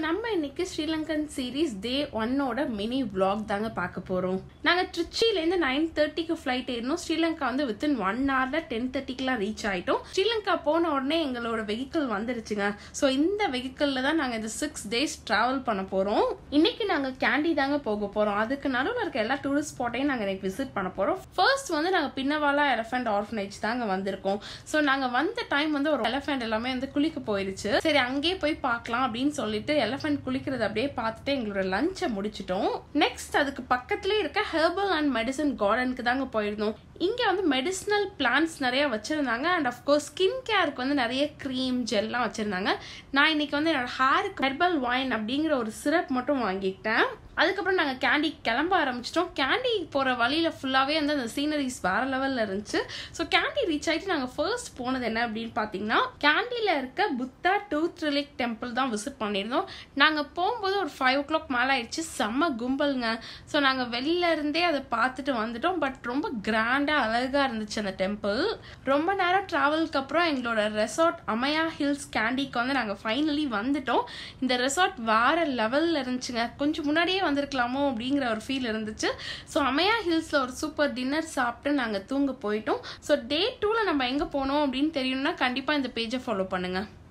நம்ம இன்னைக்கு ஸ்ரீலங்கன் சீரீஸ் டே ஒன்னோட மினி vlog தாங்க பார்க்க போறோம் நாங்க திருச்சியிலேருந்து நைன் தேர்ட்டிக்கு ஃபிளைட் ஏறணும் ஸ்ரீலங்கா வந்து வித்தின் ஒன் ஹவர்ல டென் தேர்ட்டிக்குலாம் ரீச் ஆயிட்டோம் ஸ்ரீலங்கா போன உடனே எங்களோட வெஹிக்கிள் வந்துருச்சுங்க ஸோ இந்த வெஹிக்கிள்ல தான் நாங்க இந்த சிக்ஸ் டேஸ் டிராவல் பண்ண போறோம் இன்னைக்கு நாங்க கேண்டி தாங்க போக போறோம் அதுக்கு நடுவில் இருக்க எல்லா டூரிஸ்ட் ஸ்பாட்டையும் நாங்க இன்னைக்கு விசிட் பண்ண போறோம் ஃபர்ஸ்ட் வந்து நாங்க பின்னவாலா எலஃபென்ட் ஆர்ஃபனேஜ் தாங்க வந்திருக்கோம் ஸோ நாங்க வந்த டைம் வந்து ஒரு எலஃபென்ட் எல்லாமே வந்து குளிக்க போயிருச்சு சரி அங்கேயே போய் பார்க்கலாம் அப்படின்னு சொல்லிட்டு எலஃபென்ட் குளிக்கிறது அப்படியே பார்த்துட்டு எங்களோட லஞ்சை முடிச்சிட்டோம் நெக்ஸ்ட் அதுக்கு பக்கத்துலேயே இருக்க ஹெர்பல் அண்ட் மெடிசன் கார்டனுக்கு தாங்க போயிருந்தோம் இங்க வந்து மெடிசினல் பிளான்ஸ் நிறைய வச்சிருந்தாங்க அண்ட் அஃப்கோர்ஸ் ஸ்கின் கேருக்கு வந்து நிறைய க்ரீம் ஜெல்லாம் வச்சிருந்தாங்க நான் இன்னைக்கு வந்து என்னோட ஹேருக்கு ஹெர்பல் வைன் அப்படிங்கிற ஒரு சிரப் மட்டும் வாங்கிக்கிட்டேன் அதுக்கப்புறம் நாங்கள் கேண்டி கிளம்ப ஆரம்பிச்சிட்டோம் கேண்டி போகிற வழியில் ஃபுல்லாகவே வந்து அந்த சீனரிஸ் வேற லெவலில் இருந்துச்சு ஸோ கேண்டி ரீச் ஆகிட்டு நாங்கள் ஃபர்ஸ்ட் போனது என்ன அப்படின்னு பார்த்தீங்கன்னா கேண்டியில் இருக்க புத்தா டூத் ரிலிக் டெம்பிள் தான் விசிட் பண்ணியிருந்தோம் நாங்கள் போகும்போது ஒரு ஃபைவ் ஓ கிளாக் மேலே ஆயிடுச்சு செம்ம கும்பலுங்க ஸோ நாங்கள் வெளியில இருந்தே அதை பார்த்துட்டு வந்துட்டோம் பட் ரொம்ப கிராண்டாக அழகாக இருந்துச்சு அந்த டெம்பிள் ரொம்ப நேரம் ட்ராவலுக்கு அப்புறம் எங்களோட ரெசார்ட் அமயா ஹில்ஸ் கேண்டிக்கு வந்து நாங்கள் ஃபைனலி வந்துட்டோம் இந்த ரெசார்ட் வேற லெவலில் இருந்துச்சுங்க கொஞ்சம் முன்னாடியே வந்திருக்கலாமோ அப்படிங்கிற ஒரு ஃபீல் இருந்துச்சு ஸோ அமயா ஹில்ஸில் ஒரு சூப்பர் டின்னர் சாப்பிட்டு நாங்கள் தூங்க போயிட்டோம் ஸோ டே டூவில் நம்ம எங்கே போனோம் அப்படின்னு தெரியணும்னா கண்டிப்பாக இந்த பேஜை ஃபாலோ பண்ணுங்கள்